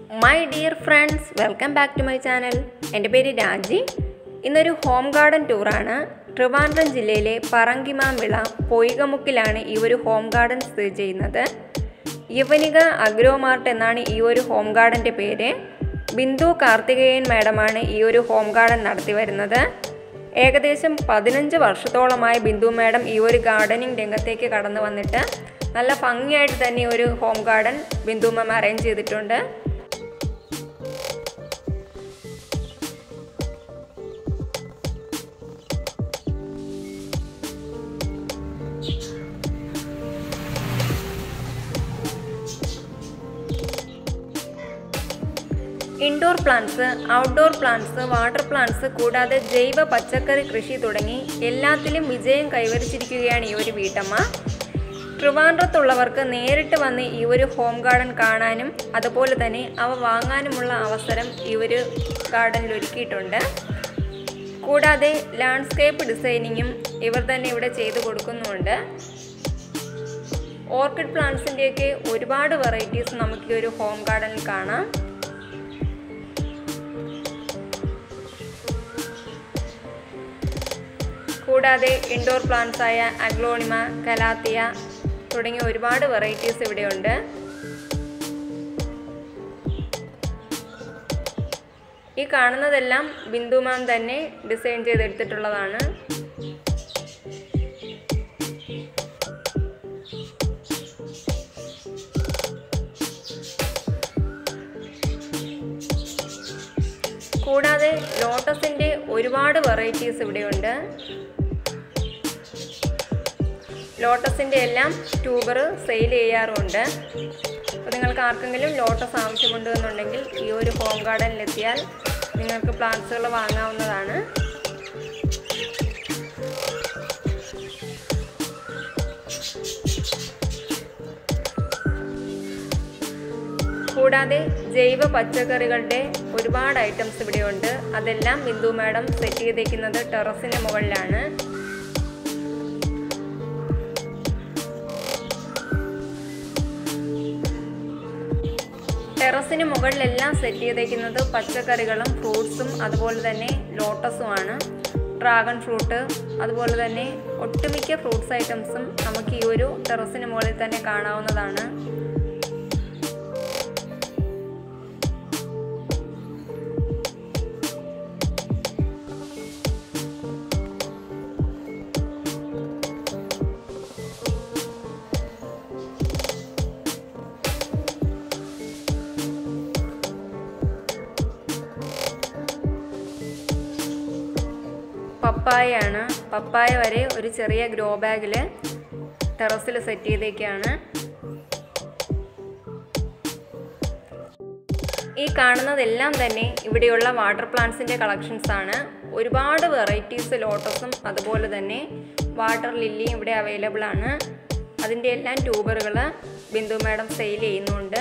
my dear friends welcome back to my channel എൻ്റെ പേര് രാജി ഇന്നൊരു ഹോം ഗാർഡൻ ടൂറാണ് ട്രിവാൻഡ്രം ജില്ലയിലെ പറങ്കിമാമ്പിള പൊയ്കമുക്കിലാണ് ഈ ഒരു ഹോം ഗാർഡൻ സ്ഥിതി ചെയ്യുന്നത് യവനിക അഗ്രോ മാർട്ട് എന്നാണ് ഈ ഒരു ഹോം ഗാർഡൻ്റെ പേര് ബിന്ദു കാർത്തികേയൻ മാഡമാണ് ഈ ഒരു ഹോം ഗാർഡൻ നടത്തി വരുന്നത് ഏകദേശം പതിനഞ്ച് വർഷത്തോളമായി ബിന്ദു മാഡം ഈ ഒരു ഗാർഡനിങ് രംഗത്തേക്ക് കടന്നു വന്നിട്ട് നല്ല ഭംഗിയായിട്ട് തന്നെ ഒരു home garden Bindu ma'am arrange ചെയ്തിട്ടുണ്ട് indoor plants outdoor plants water plants കൂടാതെ ജൈവ പച്ചക്കറി കൃഷി തുടങ്ങി എല്ലാത്തിലും വിജയം കൈവരിച്ചിരിക്കുകയാണ് ഈ ഒരു വീട്ടമ്മ ട്രിവാൻഡ്രത്തുള്ളവർക്ക് നേരിട്ട് വന്ന് ഈ ഒരു ഹോം ഗാർഡൻ കാണാനും അതുപോലെ തന്നെ അവ വാങ്ങാനുമുള്ള അവസരം ഈ ഒരു ഗാർഡനിൽ ഒരുക്കിയിട്ടുണ്ട് കൂടാതെ ലാൻഡ്സ്കേപ്പ് ഡിസൈനിങ്ങും ഇവർ തന്നെ ഇവിടെ ചെയ്തു കൊടുക്കുന്നുമുണ്ട് ഓർക്കിഡ് പ്ലാന്റ്സിൻ്റെയൊക്കെ ഒരുപാട് വെറൈറ്റീസ് നമുക്ക് ഈ ഒരു ഹോം ഗാർഡനിൽ കാണാം കൂടാതെ ഇൻഡോർ പ്ലാന്റ്സ് ആയ അഗ്ലോണിമ കലാത്തിയ തുടങ്ങിയ ഒരുപാട് വെറൈറ്റീസ് ഇവിടെയുണ്ട് ഈ കാണുന്നതെല്ലാം ബിന്ദു മാം തന്നെ ഡിസൈൻ ചെയ്തെടുത്തിട്ടുള്ളതാണ് കൂടാതെ ലോട്ടസിൻ്റെ ഒരുപാട് വെറൈറ്റീസ് ഇവിടെയുണ്ട് ലോട്ടസിൻ്റെ എല്ലാം ട്യൂബർ സെയിൽ ചെയ്യാറുമുണ്ട് അപ്പോൾ നിങ്ങൾക്ക് ആർക്കെങ്കിലും ലോട്ടസ് ആവശ്യമുണ്ട് എന്നുണ്ടെങ്കിൽ ഈ ഒരു ഹോം ഗാർഡനിലെത്തിയാൽ നിങ്ങൾക്ക് പ്ലാന്റ്സുകൾ വാങ്ങാവുന്നതാണ് കൂടാതെ ജൈവ പച്ചക്കറികളുടെ ഒരുപാട് ഐറ്റംസ് ഇവിടെയുണ്ട് അതെല്ലാം ബിന്ദു മാഡം സെറ്റ് ചെയ്തേക്കുന്നത് ടെറസിന് മുകളിലാണ് ടെറസിന് മുകളിലെല്ലാം സെറ്റ് ചെയ്തേക്കുന്നത് പച്ചക്കറികളും ഫ്രൂട്ട്സും അതുപോലെ തന്നെ ലോട്ടസുമാണ് ഡ്രാഗൺ ഫ്രൂട്ട് അതുപോലെ തന്നെ ഒട്ടുമിക്ക ഫ്രൂട്ട്സ് ഐറ്റംസും നമുക്ക് ഈ ഒരു ടെറസിന് മുകളിൽ തന്നെ കാണാവുന്നതാണ് പപ്പായയാണ് പപ്പായ വരെ ഒരു ചെറിയ ഗ്രോ ബാഗിൽ ടെറസിൽ സെറ്റ് ചെയ്തേക്കാണ് ഈ കാണുന്നതെല്ലാം തന്നെ ഇവിടെയുള്ള വാട്ടർ പ്ലാന്റ്സിൻ്റെ കളക്ഷൻസ് ആണ് ഒരുപാട് വെറൈറ്റീസ് ലോട്ടസും അതുപോലെ തന്നെ വാട്ടർ ലില്ലിയും ഇവിടെ അവൈലബിൾ ആണ് അതിൻ്റെ എല്ലാം ട്യൂബറുകൾ ബിന്ദു മാഡം സെയിൽ ചെയ്യുന്നുണ്ട്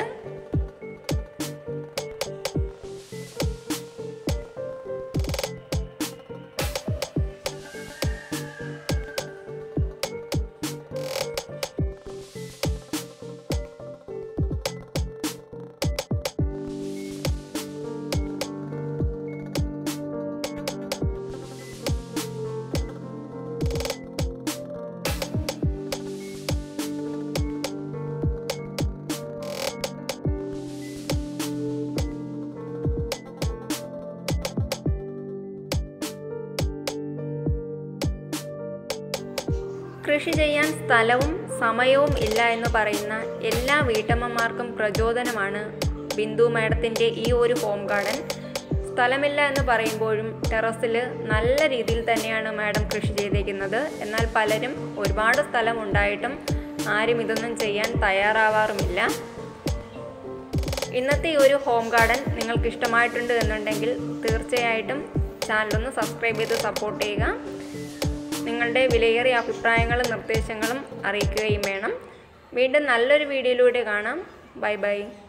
കൃഷി ചെയ്യാൻ സ്ഥലവും സമയവും ഇല്ല എന്ന് പറയുന്ന എല്ലാ വീട്ടമ്മമാർക്കും പ്രചോദനമാണ് ബിന്ദു മാഡത്തിൻ്റെ ഈ ഒരു ഹോം ഗാർഡൻ സ്ഥലമില്ല എന്ന് പറയുമ്പോഴും ടെറസിൽ നല്ല രീതിയിൽ തന്നെയാണ് മാഡം കൃഷി ചെയ്തേക്കുന്നത് എന്നാൽ പലരും ഒരുപാട് സ്ഥലം ഉണ്ടായിട്ടും ആരും ഇതൊന്നും ചെയ്യാൻ തയ്യാറാവാറുമില്ല ഇന്നത്തെ ഈ ഒരു ഹോം ഗാർഡൻ നിങ്ങൾക്ക് ഇഷ്ടമായിട്ടുണ്ട് എന്നുണ്ടെങ്കിൽ തീർച്ചയായിട്ടും ചാനലൊന്ന് സബ്സ്ക്രൈബ് ചെയ്ത് സപ്പോർട്ട് ചെയ്യുക നിങ്ങളുടെ വിലയേറിയ അഭിപ്രായങ്ങളും നിർദ്ദേശങ്ങളും അറിയിക്കുകയും വേണം വീണ്ടും നല്ലൊരു വീഡിയോയിലൂടെ കാണാം ബൈ ബൈ